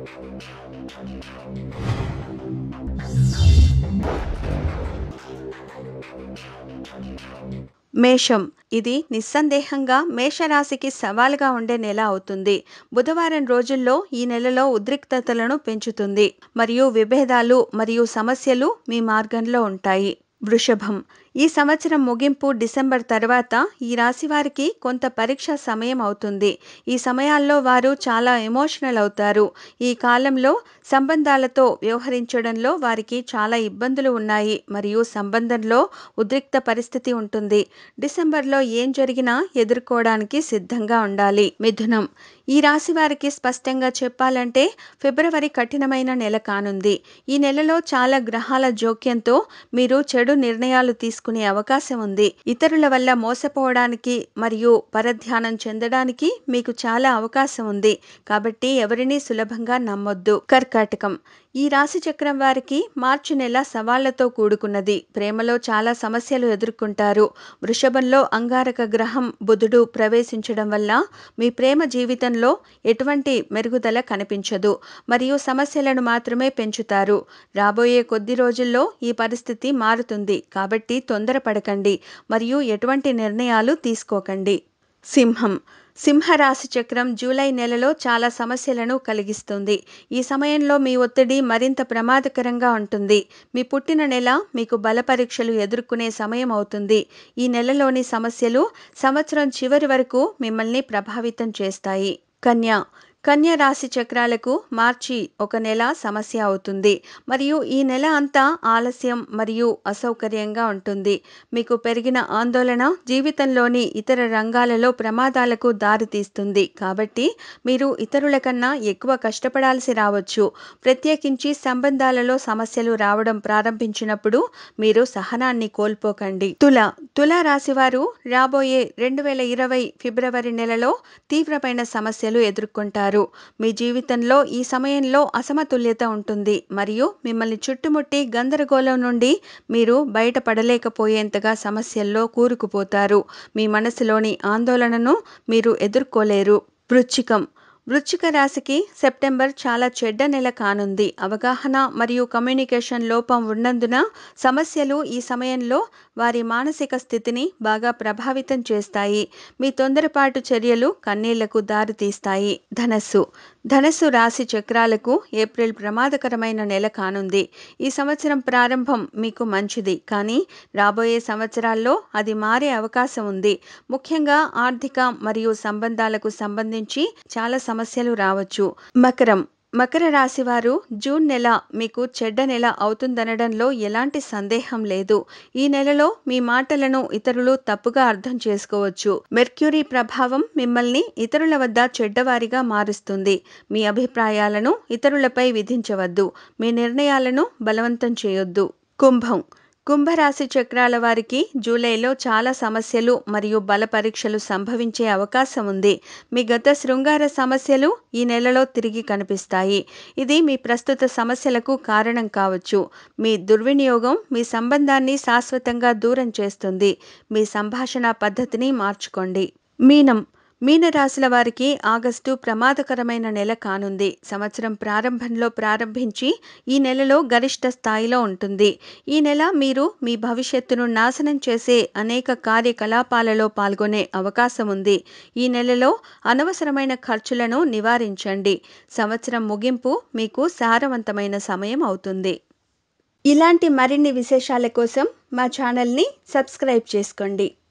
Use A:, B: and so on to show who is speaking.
A: మేషం ఇది నిస్సందేహంగా మేషరాశికి సవాలుగా ఉండే నెల అవుతుంది బుధవారం రోజుల్లో ఈ నెలలో ఉద్రిక్తతలను పెంచుతుంది మరియు విభేదాలు మరియు సమస్యలు మీ మార్గంలో ఉంటాయి వృషభం ఈ సంవత్సరం ముగింపు డిసెంబర్ తర్వాత ఈ రాశి వారికి కొంత పరీక్ష సమయం అవుతుంది ఈ సమయాల్లో వారు చాలా ఎమోషనల్ అవుతారు ఈ కాలంలో సంబంధాలతో వ్యవహరించడంలో వారికి చాలా ఇబ్బందులు ఉన్నాయి మరియు సంబంధంలో ఉద్రిక్త పరిస్థితి ఉంటుంది డిసెంబర్లో ఏం జరిగినా ఎదుర్కోవడానికి సిద్ధంగా ఉండాలి మిథునం ఈ రాశి వారికి స్పష్టంగా చెప్పాలంటే ఫిబ్రవరి కఠినమైన నెల కానుంది ఈ నెలలో చాలా గ్రహాల జోక్యంతో మీరు చెడు నిర్ణయాలు తీసుకునే అవకాశం ఉంది ఇతరుల వల్ల మోసపోవడానికి మరియు పరధ్యానం చెందడానికి మీకు చాలా అవకాశం ఉంది కాబట్టి ఎవరినీ సులభంగా నమ్మొద్దు కర్కాటకం ఈ రాశి చక్రం వారికి మార్చి నెల సవాళ్లతో కూడుకున్నది ప్రేమలో చాలా సమస్యలు ఎదుర్కొంటారు వృషభంలో అంగారక గ్రహం బుధుడు ప్రవేశించడం వల్ల మీ ప్రేమ జీవితంలో ఎటువంటి మెరుగుదల కనిపించదు మరియు సమస్యలను మాత్రమే పెంచుతారు రాబోయే కొద్ది రోజుల్లో ఈ పరిస్థితి మారుతుంది కాబట్టి తొందరపడకండి మరియు ఎటువంటి నిర్ణయాలు తీసుకోకండి సింహం సింహరాశి చక్రం జూలై నెలలో చాలా సమస్యలను కలిగిస్తుంది ఈ సమయంలో మీ ఒత్తిడి మరింత ప్రమాదకరంగా ఉంటుంది మీ పుట్టిన నెల మీకు బల పరీక్షలు ఎదుర్కొనే సమయం అవుతుంది ఈ నెలలోని సమస్యలు సంవత్సరం చివరి వరకు మిమ్మల్ని ప్రభావితం చేస్తాయి కన్యా కన్య రాశి చక్రాలకు మార్చి ఒక నెల సమస్య అవుతుంది మరియు ఈ నెల అంతా ఆలస్యం మరియు అసౌకర్యంగా ఉంటుంది మీకు పెరిగిన ఆందోళన జీవితంలోని ఇతర రంగాలలో ప్రమాదాలకు దారితీస్తుంది కాబట్టి మీరు ఇతరుల కన్నా ఎక్కువ కష్టపడాల్సి రావచ్చు ప్రత్యేకించి సంబంధాలలో సమస్యలు రావడం ప్రారంభించినప్పుడు మీరు సహనాన్ని కోల్పోకండి తుల తుల రాశివారు రాబోయే రెండు వేల ఇరవై ఫిబ్రవరి నెలలో తీవ్రమైన సమస్యలు ఎదుర్కొంటారు మీ జీవితంలో ఈ సమయంలో అసమతుల్యత ఉంటుంది మరియు మిమ్మల్ని చుట్టుముట్టి గందరగోళం నుండి మీరు బయటపడలేకపోయేంతగా సమస్యల్లో కూరుకుపోతారు మీ మనసులోని ఆందోళనను మీరు ఎదుర్కోలేరు వృచ్చికం వృశ్చిక రాశికి సెప్టెంబర్ చాలా చెడ్డ నెల కానుంది అవగాహన మరియు కమ్యూనికేషన్ లోపం ఉన్నందున సమస్యలు ఈ సమయంలో వారి మానసిక స్థితిని బాగా ప్రభావితం చేస్తాయి మీ తొందరపాటు చర్యలు కన్నీళ్లకు దారితీస్తాయి ధనస్సు ధనస్సు రాశి చక్రాలకు ఏప్రిల్ ప్రమాదకరమైన నెల కానుంది ఈ సంవత్సరం ప్రారంభం మీకు మంచిది కానీ రాబోయే సంవత్సరాల్లో అది మారే అవకాశం ఉంది ముఖ్యంగా ఆర్థిక మరియు సంబంధాలకు సంబంధించి చాలా సమస్యలు రావచ్చు మకరం మకర రాశి వారు జూన్ నెల మీకు చెడ్డ నెల అవుతుందనడంలో ఎలాంటి సందేహం లేదు ఈ నెలలో మీ మాటలను ఇతరులు తప్పుగా అర్థం చేసుకోవచ్చు మెర్క్యూరీ ప్రభావం మిమ్మల్ని ఇతరుల వద్ద చెడ్డవారిగా మారుస్తుంది మీ అభిప్రాయాలను ఇతరులపై విధించవద్దు మీ నిర్ణయాలను బలవంతం చేయొద్దు కుంభం కుంభరాశి చక్రాల వారికి జూలైలో చాలా సమస్యలు మరియు బల పరీక్షలు సంభవించే అవకాశం ఉంది మీ గత శృంగార సమస్యలు ఈ నెలలో తిరిగి కనిపిస్తాయి ఇది మీ ప్రస్తుత సమస్యలకు కారణం కావచ్చు మీ దుర్వినియోగం మీ సంబంధాన్ని శాశ్వతంగా దూరం చేస్తుంది మీ సంభాషణ పద్ధతిని మార్చుకోండి మీనం మీనరాశుల వారికి ఆగస్టు ప్రమాదకరమైన నెల కానుంది సంవత్సరం ప్రారంభంలో ప్రారంభించి ఈ నెలలో గరిష్ట స్థాయిలో ఉంటుంది ఈ నెల మీరు మీ భవిష్యత్తును నాశనం చేసే అనేక కార్యకలాపాలలో పాల్గొనే అవకాశం ఉంది ఈ నెలలో అనవసరమైన ఖర్చులను నివారించండి సంవత్సరం ముగింపు మీకు సారవంతమైన సమయం అవుతుంది ఇలాంటి మరిన్ని విశేషాల కోసం మా ఛానల్ని సబ్స్క్రైబ్ చేసుకోండి